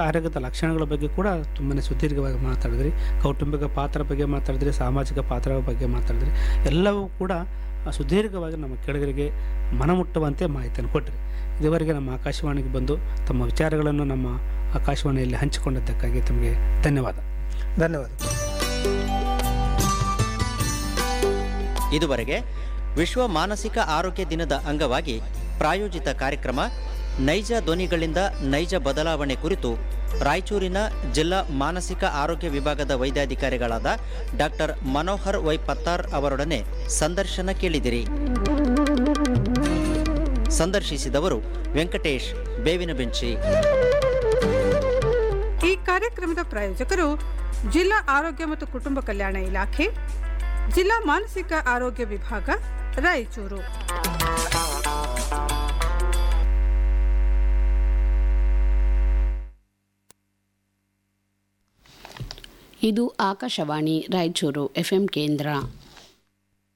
ಆರೋಗ್ಯದ ಲಕ್ಷಣಗಳ ಬಗ್ಗೆ ಕೂಡ ತುಂಬಾ ಸುದೀರ್ಘವಾಗಿ ಮಾತಾಡಿದ್ರಿ ಕೌಟುಂಬಿಕ ಪಾತ್ರ ಬಗ್ಗೆ ಮಾತಾಡಿದ್ರಿ ಸಾಮಾಜಿಕ ಪಾತ್ರ ಬಗ್ಗೆ ಮಾತಾಡಿದ್ರಿ ಎಲ್ಲವೂ ಕೂಡ ಸುದೀರ್ಘವಾಗಿ ನಮ್ಮ ಕೆಳಗರಿಗೆ ಮನಮುಟ್ಟುವಂತೆ ಮಾಹಿತಿಯನ್ನು ಕೊಟ್ಟರಿ ಇದುವರೆಗೆ ನಮ್ಮ ಆಕಾಶವಾಣಿಗೆ ಬಂದು ತಮ್ಮ ವಿಚಾರಗಳನ್ನು ನಮ್ಮ ಆಕಾಶವಾಣಿಯಲ್ಲಿ ಹಂಚಿಕೊಂಡಿದ್ದಕ್ಕಾಗಿ ತಮಗೆ ಧನ್ಯವಾದ ಧನ್ಯವಾದ ಇದುವರೆಗೆ ವಿಶ್ವ ಮಾನಸಿಕ ಆರೋಗ್ಯ ದಿನದ ಅಂಗವಾಗಿ ಪ್ರಾಯೋಜಿತ ಕಾರ್ಯಕ್ರಮ ನೈಜ ಧ್ವನಿಗಳಿಂದ ನೈಜ ಬದಲಾವಣೆ ಕುರಿತು ರಾಯಚೂರಿನ ಜಿಲ್ಲಾ ಮಾನಸಿಕ ಆರೋಗ್ಯ ವಿಭಾಗದ ವೈದ್ಯಾಧಿಕಾರಿಗಳಾದ ಡಾಕ್ಟರ್ ಮನೋಹರ್ ವೈ ಪತ್ತಾರ್ ಅವರೊಡನೆ ಸಂದರ್ಶನ ಕೇಳಿದಿರಿ ಸಂದರ್ಶಿಸಿದವರು ವೆಂಕಟೇಶ್ ಬೇವಿನ ಬೆಂಚಿ ಈ ಕಾರ್ಯಕ್ರಮದ ಪ್ರಾಯೋಜಕರು ಜಿಲ್ಲಾ ಆರೋಗ್ಯ ಮತ್ತು ಕುಟುಂಬ ಕಲ್ಯಾಣ ಇಲಾಖೆ ಜಿಲ್ಲಾ ಮಾನಸಿಕ ಆರೋಗ್ಯ ವಿಭಾಗ ರಾಯಚೂರು ಇದು ಆಕಾಶವಾಣಿ ರಾಯಚೂರು ಎಫ್ಎಂ ಕೇಂದ್ರ